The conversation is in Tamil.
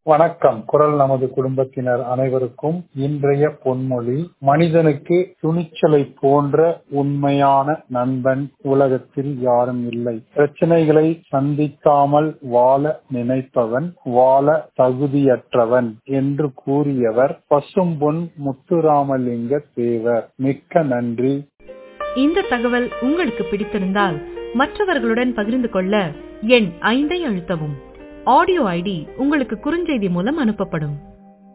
வணக்கம் குரல் நமது குடும்பத்தினர் அனைவருக்கும் இன்றைய பொன்மொழி மனிதனுக்கு துணிச்சலை போன்ற உண்மையான நண்பன் உலகத்தில் யாரும் இல்லை பிரச்சனைகளை சந்திக்காமல் வாழ நினைப்பவன் வாழ தகுதியற்றவன் என்று கூறியவர் பசும்பொன் முத்துராமலிங்க தேவர் மிக்க நன்றி இந்த தகவல் உங்களுக்கு பிடித்திருந்தால் மற்றவர்களுடன் பகிர்ந்து கொள்ள எண் ஐந்தை அழுத்தவும் ஆடியோ ஐடி உங்களுக்கு குறுஞ்செய்தி மூலம் அனுப்பப்படும்